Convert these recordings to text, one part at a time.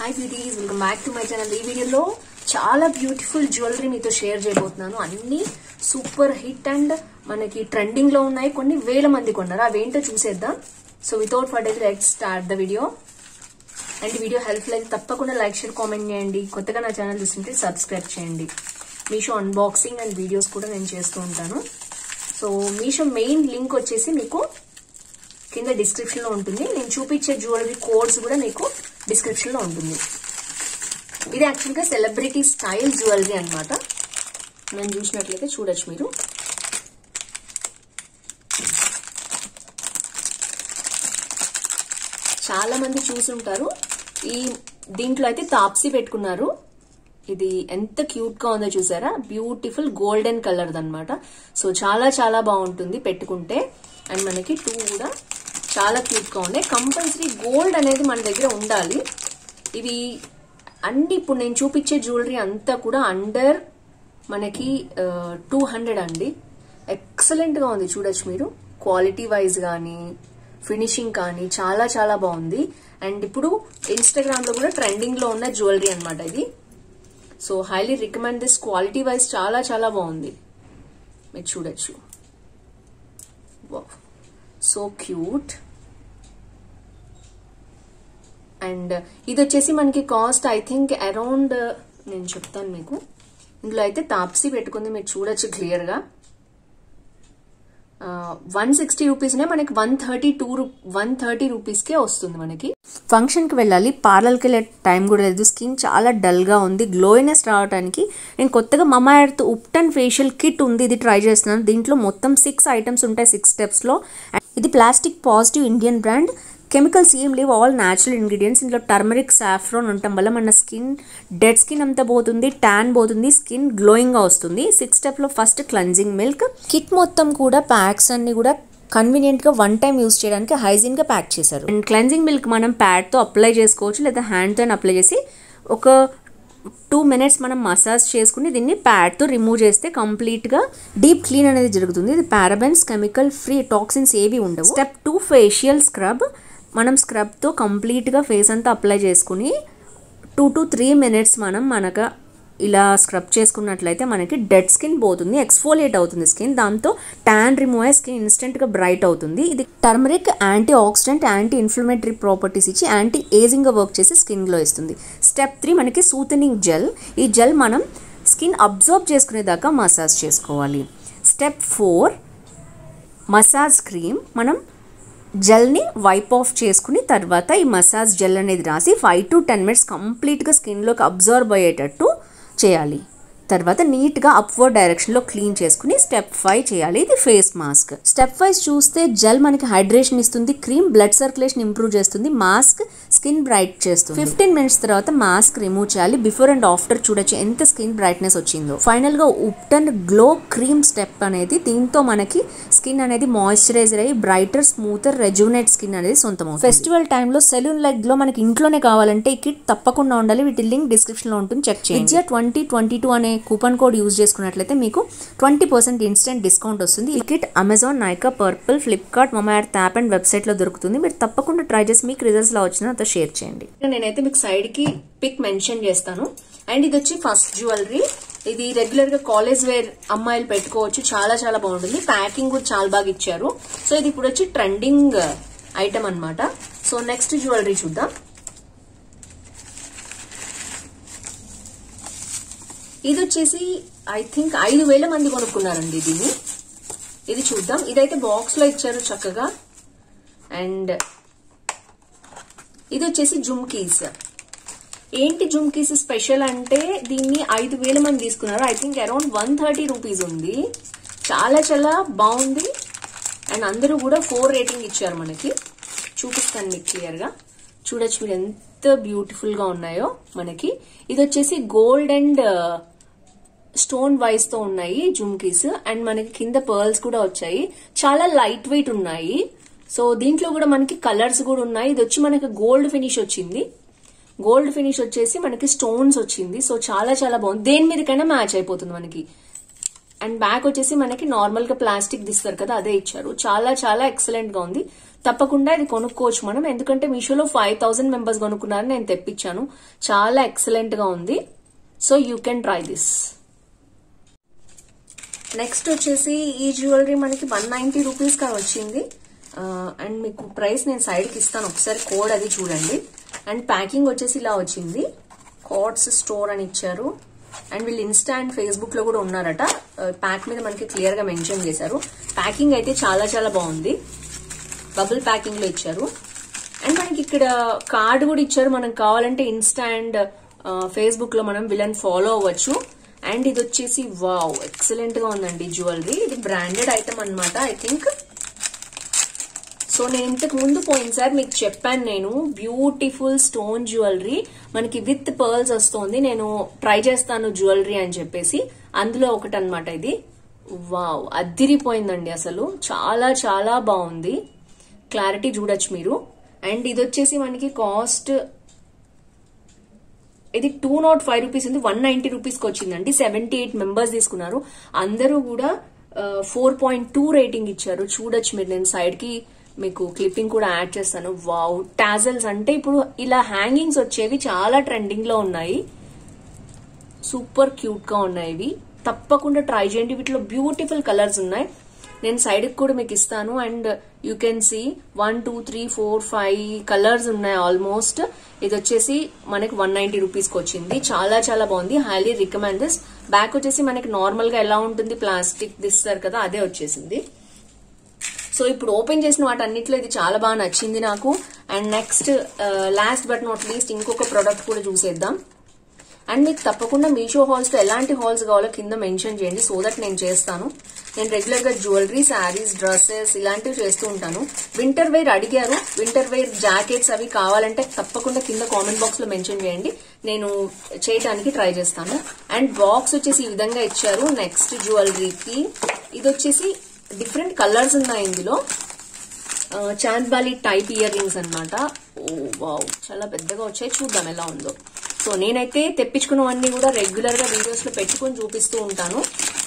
hi beauties welcome back to my channel ఈ వీడియోలో చాలా బ్యూటిఫుల్ జ్యువెలరీ మీతో షేర్ చేయబోతున్నాను అన్ని సూపర్ హిట్ అండ్ మనకి ట్రెండింగ్ లో ఉన్నాయి కొన్ని వేల మంది కొన్నారు అవేంటో చూసేద్దాం so without further let start the video and video helpful అయితే తప్పకుండా లైక్ షేర్ కామెంట్ చేయండి కొత్తగా నా ఛానల్ చూస్తుంటే సబ్స్క్రైబ్ చేయండి మీషో అన్బాక్సింగ్ అండ్ వీడియోస్ కూడా నేను చేస్తూ ఉంటాను సో మీషో మెయిన్ లింక్ వచ్చేసి మీకు కింద డిస్క్రిప్షన్ లో ఉంటుంది నేను చూపించే జ్యువెలరీ కోడ్స్ కూడా మీకు డిస్క్రిప్షన్ లో ఉంటుంది ఇది యాక్చువల్ గా సెలబ్రిటీ స్టైల్ జ్యువెలరీ అనమాట మనం చూసినట్లయితే చూడొచ్చు మీరు చాలా మంది చూసుంటారు ఈ దీంట్లో అయితే తాప్సీ పెట్టుకున్నారు ఇది ఎంత క్యూట్ గా ఉందో చూసారా బ్యూటిఫుల్ గోల్డెన్ కలర్ అనమాట సో చాలా చాలా బాగుంటుంది పెట్టుకుంటే అండ్ మనకి టూ కూడా చాలా క్యూట్ గా ఉన్నాయి కంపల్సరీ గోల్డ్ అనేది మన దగ్గర ఉండాలి ఇవి అన్ని ఇప్పుడు నేను చూపించే జ్యువెలరీ అంతా కూడా అండర్ మనకి టూ హండ్రెడ్ అండి ఎక్సలెంట్ గా ఉంది చూడొచ్చు మీరు క్వాలిటీ వైజ్ కానీ ఫినిషింగ్ కానీ చాలా చాలా బాగుంది అండ్ ఇప్పుడు ఇన్స్టాగ్రామ్ లో కూడా ట్రెండింగ్ లో ఉన్న జ్యువెలరీ అనమాట ఇది so highly recommend this quality wise చాలా చాలా బాగుంది మీరు చూడొచ్చు సో క్యూట్ అండ్ ఇది వచ్చేసి మనకి కాస్ట్ ఐ థింక్ అరౌండ్ నేను చెప్తాను మీకు ఇందులో అయితే తాప్సీ పెట్టుకుంది మీరు చూడొచ్చు క్లియర్ గా వన్ సిక్స్టీ రూపీస్నే మనకి one thirty two one thirty రూపీస్కే వస్తుంది మనకి ఫంక్షన్కి వెళ్ళాలి పార్లర్కి వెళ్ళే టైం కూడా లేదు స్కిన్ చాలా డల్గా ఉంది గ్లోయినెస్ రావడానికి నేను కొత్తగా Mamaearth ubtan facial kit ఉంది ఇది ట్రై చేస్తున్నాను దీంట్లో మొత్తం సిక్స్ ఐటమ్స్ ఉంటాయి సిక్స్ స్టెప్స్లో ఇది plastic positive Indian brand chemicals ఏం లేవు ఆల్ న్యాచురల్ ఇంగ్రీడియంట్స్ ఇందులో టర్మరిక్ సాఫ్రాన్ ఉండటం వల్ల మన స్కిన్ డెడ్ స్కిన్ అంతా పోతుంది ట్యాన్ పోతుంది స్కిన్ గ్లోయింగ్గా వస్తుంది సిక్స్ స్టెప్లో ఫస్ట్ క్లెన్జింగ్ మిల్క్ కిట్ మొత్తం కూడా ప్యాక్స్ అన్ని కూడా కన్వీనియంట్గా వన్ టైం యూస్ చేయడానికి హైజీన్గా ప్యాక్ చేశారు అండ్ క్లెన్జింగ్ మిల్క్ మనం ప్యాడ్తో అప్లై చేసుకోవచ్చు లేదా హ్యాండ్తో అప్లై చేసి ఒక టూ మినిట్స్ మనం మసాజ్ చేసుకుని దీన్ని ప్యాడ్తో రిమూవ్ చేస్తే కంప్లీట్గా డీప్ క్లీన్ అనేది జరుగుతుంది ఇది పారాబెన్స్ కెమికల్ ఫ్రీ టాక్సిన్స్ ఏవి ఉండవు స్టెప్ టూ ఫేషియల్ స్క్రబ్ మనం స్క్రబ్తో కంప్లీట్గా ఫేస్ అంతా అప్లై చేసుకుని టూ టు త్రీ మినిట్స్ మనం మనకు ఇలా స్క్రబ్ చేసుకున్నట్లయితే మనకి డెడ్ స్కిన్ పోతుంది ఎక్స్ఫోలియేట్ అవుతుంది స్కిన్ దాంతో ట్యాన్ రిమూవ్ అయ్యే స్కిన్ ఇన్స్టెంట్గా బ్రైట్ అవుతుంది ఇది turmeric anti oxidant anti inflammatory properties ఇచ్చి యాంటీ ఏజింగ్గా వర్క్ చేసి స్కిన్ గ్లో ఇస్తుంది స్టెప్ త్రీ మనకి సూతనింగ్ జెల్ ఈ జెల్ మనం స్కిన్ అబ్జర్వ్ చేసుకునేదాకా మసాజ్ చేసుకోవాలి స్టెప్ ఫోర్ మసాజ్ క్రీమ్ మనం జెల్ని వైప్ ఆఫ్ చేసుకుని తర్వాత ఈ మసాజ్ జెల్ అనేది రాసి ఫైవ్ టు టెన్ మినిట్స్ కంప్లీట్గా స్కిన్లోకి అబ్జర్వ్ అయ్యేటట్టు చేయాలి తర్వాత నీట్గా అప్వర్డ్ డైరెక్షన్లో క్లీన్ చేసుకుని స్టెప్ ఫైవ్ చేయాలి ఇది ఫేస్ మాస్క్ స్టెప్ వైజ్ చూస్తే జెల్ మనకి హైడ్రేషన్ ఇస్తుంది క్రీమ్ బ్లడ్ సర్క్యులేషన్ ఇంప్రూవ్ చేస్తుంది మాస్క్ స్కిన్ బ్రైట్ చేస్తుంది ఫిఫ్టీన్ మినిట్స్ తర్వాత మాస్క్ రిమూవ్ చేయాలి బిఫోర్ అండ్ ఆఫ్టర్ చూడొచ్చు ఎంత స్కిన్ బ్రైట్నెస్ వచ్చిందో ఫైనల్ గా ఉప్టన్ గ్లో క్రీమ్ స్టెప్ అనేది దీంతో మనకి స్కిన్ అనేది మాయిశ్చరైజర్ అయ్యి బ్రైటర్ స్మూతర్ రెజ్యూనేట్ స్కిన్ అనేది సొంతం ఫెస్టివల్ టైంలో సెలూన్ లైక్ గ్లో మనకి ఇంట్లోనే కావాలంటే ఈ కిట్ తప్పకుండా ఉండాలి వీటి లింక్ డిస్క్రిప్షన్ లో ఉంటుంది చెక్ చేయండి విద్యా ట్వంటీ ట్వంటీ టూ అనే కూపన్ కోడ్ యూజ్ చేసుకున్నట్లయితే మీకు ట్వంటీ పర్సెంట్ ఇన్స్టెంట్ డిస్కౌంట్ వస్తుంది ఈ kit Amazon Nykaa Purplle Flipkart మొమైర్ యాప్ అండ్ వెబ్సైట్ లో దొరుకుతుంది మీరు తప్పకుండా ట్రై చేసి మీకు రిజల్ట్స్ లా వచ్చిన నాతో షేర్ చేయండి నేనైతే మీకు సైడ్ కి పిక్ మెన్షన్ చేస్తాను అండ్ ఇది వచ్చి ఫస్ట్ జ్యువెలరీ ఇది రెగ్యులర్ గా కాలేజ్ వేర్ అమ్మాయిలు పెట్టుకోవచ్చు చాలా చాలా బాగుంటుంది ప్యాకింగ్ కూడా చాలా బాగా ఇచ్చారు సో ఇది ఇప్పుడు వచ్చి ట్రెండింగ్ ఐటమ్ అన్నమాట సో నెక్స్ట్ జ్యువెలరీ చూద్దాం ఇది వచ్చేసి ఐ థింక్ ఐదు వేల మంది కొనుక్కున్నారండి దీన్ని ఇది చూద్దాం ఇదైతే బాక్స్ లో ఇచ్చారు చక్కగా అండ్ ఇది వచ్చేసి జుమ్కీస్ ఏంటి జుమ్కీస్ స్పెషల్ అంటే దీన్ని ఐదు వేల మంది తీసుకున్నారు I think around one thirty rupees ఉంది చాలా చాలా బాగుంది అండ్ అందరూ కూడా ఫోర్ రేటింగ్ ఇచ్చారు మనకి చూపిస్తాను మీకు క్లియర్ గా చూడొచ్చు మీరు ఎంత బ్యూటిఫుల్ గా ఉన్నాయో మనకి ఇది వచ్చేసి గోల్డ్ అండ్ స్టోన్ వైస్ తో ఉన్నాయి జుమ్కీస్ అండ్ మనకి కింద పర్ల్స్ కూడా వచ్చాయి చాలా లైట్ వెయిట్ ఉన్నాయి సో దీంట్లో కూడా మనకి కలర్స్ కూడా ఉన్నాయి ఇది వచ్చి మనకి గోల్డ్ ఫినిష్ వచ్చింది గోల్డ్ ఫినిష్ వచ్చేసి మనకి స్టోన్స్ వచ్చింది సో చాలా చాలా బాగుంది దేని మీదకైనా మ్యాచ్ అయిపోతుంది మనకి అండ్ బ్యాక్ వచ్చేసి మనకి నార్మల్ గా ప్లాస్టిక్ తీస్తారు కదా అదే ఇచ్చారు చాలా చాలా ఎక్సలెంట్ గా ఉంది తప్పకుండా ఇది కొనుక్కోవచ్చు మనం ఎందుకంటే మీషోలో ఫైవ్ థౌసండ్ మెంబర్స్ కొనుక్కున్నారు నేను తెప్పించాను చాలా ఎక్సలెంట్ గా ఉంది so you can try this next వచ్చేసి ఈ జ్యువెలరీ మనకి వన్ నైన్టీ రూపీస్ కా వచ్చింది అండ్ మీకు ప్రైస్ నేను సైడ్కి ఇస్తాను ఒకసారి కోడ్ అది చూడండి అండ్ ప్యాకింగ్ వచ్చేసి ఇలా వచ్చింది కోడ్స్ స్టోర్ అని ఇచ్చారు అండ్ వీళ్ళు ఇన్స్టా అండ్ ఫేస్బుక్ లో కూడా ఉన్నారట ప్యాక్ మీద మనకి క్లియర్ గా మెన్షన్ చేశారు ప్యాకింగ్ అయితే చాలా చాలా బాగుంది బబుల్ ప్యాకింగ్ లో ఇచ్చారు అండ్ మనకి ఇక్కడ కార్డు కూడా ఇచ్చారు మనం కావాలంటే ఇన్స్టా అండ్ ఫేస్బుక్ లో మనం వీళ్ళని ఫాలో అవ్వచ్చు అండ్ ఇది వచ్చేసి వావ్ ఎక్సలెంట్ గా ఉందండి జ్యువెలరీ ఇది బ్రాండెడ్ ఐటమ్ అన్నమాట ఐ థింక్ సో నేను ఇంతకు ముందు పోయినసారి మీకు చెప్పాను నేను బ్యూటిఫుల్ స్టోన్ జ్యువెలరీ మనకి విత్ పర్ల్స్ వస్తుంది నేను ట్రై చేస్తాను జ్యువెలరీ అని చెప్పేసి అందులో ఒకటి అనమాట ఇది వావ్ అద్దిరిపోయిందండి అసలు చాలా చాలా బాగుంది క్లారిటీ చూడొచ్చు మీరు అండ్ ఇది వచ్చేసి మనకి కాస్ట్ ఇది టూ నాట్ ఫైవ్ రూపీస్ ఉంది వన్ నైన్టీ రూపీస్కి వచ్చిందండి సెవెంటీ ఎయిట్ మెంబర్స్ తీసుకున్నారు అందరూ కూడా ఫోర్ పాయింట్ టూ రేటింగ్ ఇచ్చారు చూడొచ్చు మీరు నేను సైడ్ కి మీకు క్లిప్పింగ్ కూడా యాడ్ చేస్తాను వావ్ టాజల్స్ అంటే ఇప్పుడు ఇలా హ్యాంగింగ్స్ వచ్చేవి చాలా ట్రెండింగ్ లో ఉన్నాయి సూపర్ క్యూట్ గా ఉన్నాయి ఇవి తప్పకుండా ట్రై చేయండి వీటిలో బ్యూటిఫుల్ కలర్స్ ఉన్నాయి నేను సైడ్ కూడా మీకు ఇస్తాను and you can see one two three four five colours ఉన్నాయి ఆల్మోస్ట్ ఇది వచ్చేసి మనకి వన్ నైన్టీ రూపీస్కి వచ్చింది చాలా చాలా బాగుంది హైలీ రికమెండ్ దిస్ బ్యాక్ వచ్చేసి మనకి నార్మల్ గా ఎలా ఉంటుంది ప్లాస్టిక్ దిస్తారు కదా అదే వచ్చేసింది సో ఇప్పుడు ఓపెన్ చేసిన వాటి అన్నిట్లో ఇది చాలా బాగా నచ్చింది నాకు and next last but not least ఇంకొక ప్రోడక్ట్ కూడా చూసేద్దాం అండ్ మీకు తప్పకుండా మీషో హాల్స్ లో ఎలాంటి హాల్స్ కావాలో కింద మెన్షన్ చేయండి సో దట్ నేను చేస్తాను నేను రెగ్యులర్ గా జ్యువెలరీ శారీస్ డ్రెస్సెస్ ఇలాంటివి చేస్తూ ఉంటాను వింటర్ వేర్ అడిగారు వింటర్ వేర్ జాకెట్స్ అవి కావాలంటే తప్పకుండా కింద కామెంట్ బాక్స్ లో మెన్షన్ చేయండి నేను చేయడానికి ట్రై చేస్తాను అండ్ బాక్స్ వచ్చేసి ఈ విధంగా ఇచ్చారు నెక్స్ట్ జ్యువెలరీకి ఇది వచ్చేసి డిఫరెంట్ కలర్స్ ఉన్నాయి ఇందులో చాంద్బాలి టైప్ ఇయర్ రింగ్స్ అనమాట ఓ వావ్ చాలా పెద్దగా వచ్చాయి చూద్దాం ఎలా ఉందో సో నేనైతే తెప్పించుకున్నవన్నీ కూడా రెగ్యులర్ గా వీడియోస్ లో పెట్టుకుని చూపిస్తూ ఉంటాను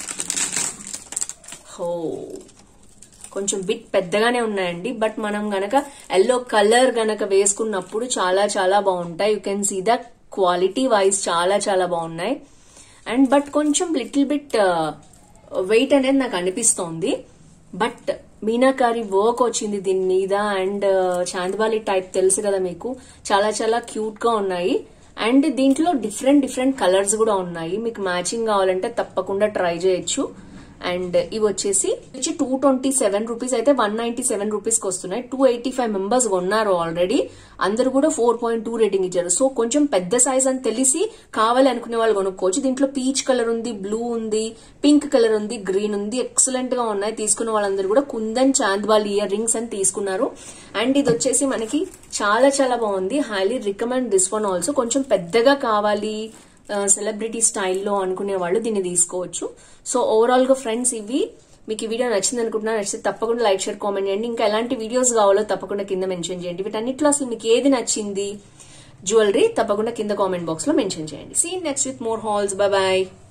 హో కొంచెం బిట్ పెద్దగానే ఉన్నాయండి బట్ మనం గనక ఎల్లో కలర్ గనక వేసుకున్నప్పుడు చాలా చాలా బాగుంటాయి you can see the quality wise చాలా చాలా బాగున్నాయి అండ్ బట్ కొంచెం లిటిల్ బిట్ వెయిట్ అనేది నాకు అనిపిస్తోంది బట్ మీనాకారి వర్క్ వచ్చింది దీని మీద అండ్ చాందబాలి టైప్ తెలుసు కదా మీకు చాలా చాలా క్యూట్ గా ఉన్నాయి అండ్ దీంట్లో డిఫరెంట్ డిఫరెంట్ కలర్స్ కూడా ఉన్నాయి మీకు మ్యాచింగ్ కావాలంటే తప్పకుండా ట్రై చేయొచ్చు అండ్ ఇవి వచ్చేసి వచ్చి టూ ట్వంటీ సెవెన్ రూపీస్ అయితే వన్ నైన్టీ సెవెన్ రూపీస్ కి వస్తున్నాయి టూ ఎయిటీ ఫైవ్ మెంబర్స్ కొన్నారు ఆల్రెడీ అందరు కూడా ఫోర్ పాయింట్ టూ రేటింగ్ ఇచ్చారు సో కొంచెం పెద్ద సైజ్ అని తెలిసి కావాలి అనుకునే వాళ్ళు కొనుక్కోవచ్చు దీంట్లో పీచ్ కలర్ ఉంది బ్లూ ఉంది పింక్ కలర్ ఉంది గ్రీన్ ఉంది ఎక్సలెంట్ గా ఉన్నాయి తీసుకున్న వాళ్ళందరూ కూడా కుందన్ చాంద్వాల్ ఇయర్ రింగ్స్ అని తీసుకున్నారు అండ్ ఇది వచ్చేసి మనకి చాలా చాలా బాగుంది highly recommend this one also కొంచెం పెద్దగా కావాలి సెలబ్రిటీ స్టైల్లో అనుకునే వాళ్ళు దీన్ని తీసుకోవచ్చు సో ఓవరాల్ గా ఫ్రెండ్స్ ఇవి మీకు ఈ వీడియో నచ్చింది అనుకుంటున్నా నచ్చితే తప్పకుండా లైక్ షేర్ కామెంట్ చేయండి ఇంకా ఎలాంటి వీడియోస్ కావాలో తప్పకుండా కింద మెన్షన్ చేయండి వీటన్నిటిలో అసలు మీకు ఏది నచ్చింది జ్యువెలరీ తప్పకుండా కింద కామెంట్ బాక్స్ లో మెన్షన్ చేయండి see next with more hauls bye bye